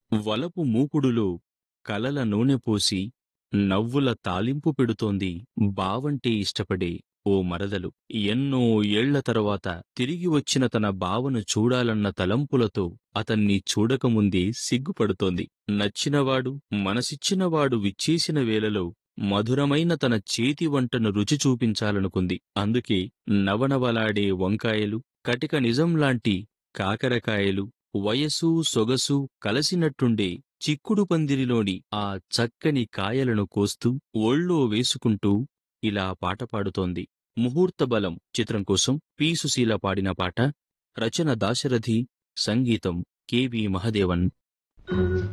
వలపు మూకుడులో కలల నూనె పోసి నవ్వుల తాలింపు పెడుతోంది బావంటే ఇష్టపడే ఓ మరదలు ఎన్నో ఏళ్ల తరువాత తిరిగి వచ్చిన తన బావను చూడాలన్న తలంపులతో అతన్ని చూడకముందే సిగ్గుపడుతోంది నచ్చినవాడు మనసిచ్చినవాడు విచ్చేసిన వేళలో మధురమైన తన చేతి వంటను రుచి చూపించాలనుకుంది అందుకే నవనవలాడే వంకాయలు కటిక నిజం లాంటి కాకరకాయలు వయసు సొగసు కలసినట్టుండే చిక్కుడు పందిరిలోని ఆ చక్కని కాయలను కోస్తూ ఒళ్ళో వేసుకుంటూ ఇలా పాట పాడుతోంది ముహూర్త బలం చిత్రం కోసం పి సుశీల పాడిన పాట రచన దాశరథి సంగీతం కెవి మహదేవన్